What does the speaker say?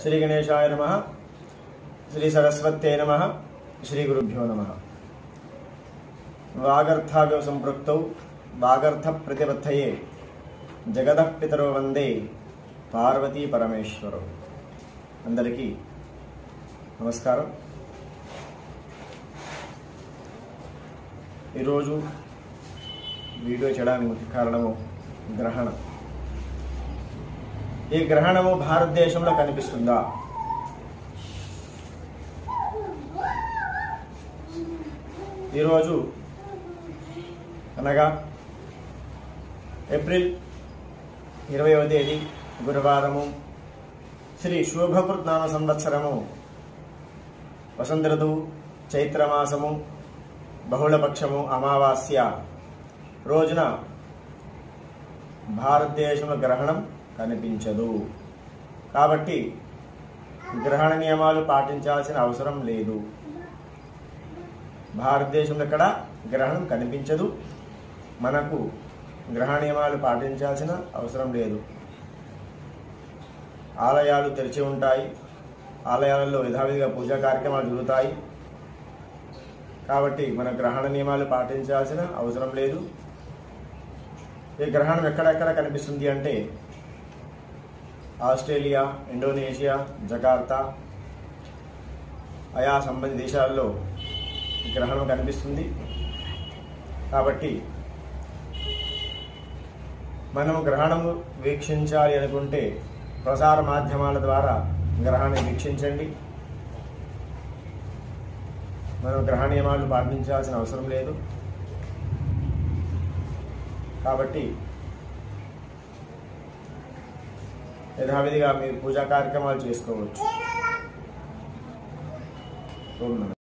శ్రీ గణేశాయ నమ శ్రీ సరస్వత్యే నమ శ్రీ గురుభ్యో నమ వాగర్థావ్య సంపృక్తౌ వాగర్థ ప్రతిపత్తయే జగద పితరో వందే పార్వతీ పరమేశ్వరం అందరికీ నమస్కారం ఈరోజు వీడియో చేయడానికి ముఖ్య కారణము గ్రహణం ఈ గ్రహణము భారతదేశంలో కనిపిస్తుందా ఈరోజు అనగా ఏప్రిల్ ఇరవైవ తేదీ గురువారము శ్రీ శుభకృత్ నామ సంవత్సరము వసంత ఋతువు చైత్రమాసము బహుళపక్షము అమావాస్య రోజున భారతదేశంలో గ్రహణం కనిపించదు కాబట్టి గ్రహణ నియమాలు పాటించాల్సిన అవసరం లేదు భారతదేశంలో ఎక్కడ గ్రహణం కనిపించదు మనకు గ్రహణ నియమాలు పాటించాల్సిన అవసరం లేదు ఆలయాలు తెరిచి ఉంటాయి ఆలయాలలో యథావిధిగా పూజా కార్యక్రమాలు జరుగుతాయి కాబట్టి మన గ్రహణ నియమాలు పాటించాల్సిన అవసరం లేదు ఈ గ్రహణం ఎక్కడెక్కడ కనిపిస్తుంది అంటే ఆస్ట్రేలియా ఇండోనేషియా జకార్తా ఆయా సంబంధిత దేశాల్లో ఈ గ్రహణం కనిపిస్తుంది కాబట్టి మనము గ్రహణము వీక్షించాలి అనుకుంటే ప్రసార మాధ్యమాల ద్వారా గ్రహణాన్ని వీక్షించండి మనం గ్రహణ నియమాలు పాటించాల్సిన అవసరం లేదు కాబట్టి యథావిధిగా మీరు పూజా కార్యక్రమాలు చేసుకోవచ్చు ఓం నమః